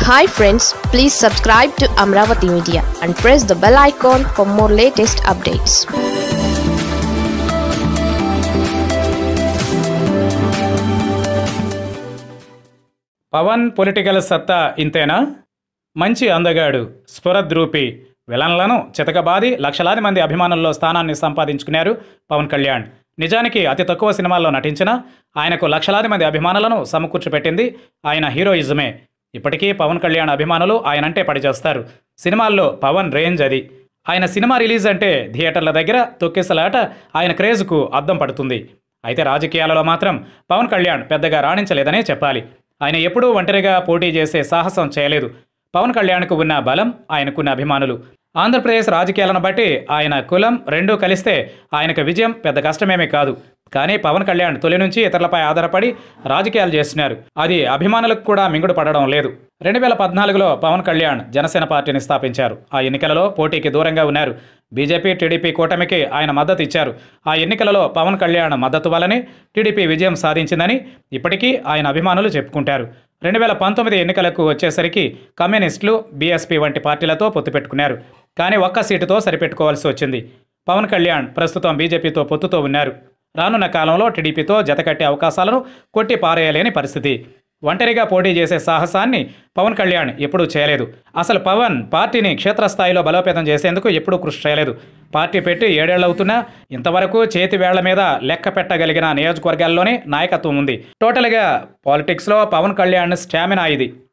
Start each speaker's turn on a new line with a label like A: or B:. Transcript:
A: hi friends please subscribe to Amaravati media and press the bell icon for more latest updates
B: Pawan political సత్తా ఇంతేనా మంచి అందగాడు స్ఫురద్రూపి విలన్లను చితకబాది లక్షలాది మంది అభిమానుల్లో స్థానాన్ని సంపాదించుకున్నారు పవన్ కళ్యాణ్ నిజానికి అతి తక్కువ సినిమాల్లో నటించిన ఆయనకు లక్షలాది మంది అభిమానులను సమకూర్చిపెట్టింది ఆయన హీరోయిజమే ఇప్పటికీ పవన్ కళ్యాణ్ అభిమానులు ఆయనంటే పడిచేస్తారు సినిమాల్లో పవన్ రేంజ్ అది ఆయన సినిమా రిలీజ్ అంటే థియేటర్ల దగ్గర తొక్కిసలాట ఆయన క్రేజ్కు అద్దం పడుతుంది అయితే రాజకీయాలలో మాత్రం పవన్ కళ్యాణ్ పెద్దగా రాణించలేదనే చెప్పాలి ఆయన ఎప్పుడూ ఒంటరిగా పోటీ చేసే సాహసం చేయలేదు పవన్ కళ్యాణ్కు ఉన్న బలం ఆయనకున్న అభిమానులు ఆంధ్రప్రదేశ్ రాజకీయాలను బట్టి ఆయన కులం రెండూ కలిస్తే ఆయనకు విజయం పెద్ద కష్టమేమీ కాదు కానీ పవన్ కళ్యాణ్ తొలి నుంచి ఇతరులపై ఆధారపడి రాజకీయాలు చేస్తున్నారు అది అభిమానులకు కూడా మింగుడు పడడం లేదు రెండు వేల పద్నాలుగులో పవన్ కళ్యాణ్ జనసేన పార్టీని స్థాపించారు ఆ ఎన్నికలలో పోటీకి దూరంగా ఉన్నారు బీజేపీ టీడీపీ కూటమికి ఆయన మద్దతు ఇచ్చారు ఆ ఎన్నికలలో పవన్ కళ్యాణ్ మద్దతు వల్లనే టీడీపీ విజయం సాధించిందని ఇప్పటికీ ఆయన అభిమానులు చెప్పుకుంటారు రెండు వేల పంతొమ్మిది ఎన్నికలకు వచ్చేసరికి కమ్యూనిస్టులు బీఎస్పీ వంటి పార్టీలతో పొత్తు పెట్టుకున్నారు కానీ ఒక్క సీటుతో సరిపెట్టుకోవాల్సి వచ్చింది పవన్ కళ్యాణ్ ప్రస్తుతం బీజేపీతో పొత్తుతో ఉన్నారు రానున్న కాలంలో టీడీపీతో జతకట్టే అవకాశాలను కొట్టి పారేయలేని పరిస్థితి ఒంటరిగా పోటీ చేసే సాహసాన్ని పవన్ కళ్యాణ్ ఎప్పుడూ చేయలేదు అసలు పవన్ పార్టీని క్షేత్రస్థాయిలో బలోపేతం చేసేందుకు ఎప్పుడూ కృషి చేయలేదు పార్టీ పెట్టి ఏడేళ్లవుతున్నా ఇంతవరకు చేతి వేళ్ల మీద లెక్క పెట్టగలిగిన నియోజకవర్గాల్లోనే నాయకత్వం ఉంది టోటల్గా పాలిటిక్స్లో పవన్ కళ్యాణ్ స్టామినా ఇది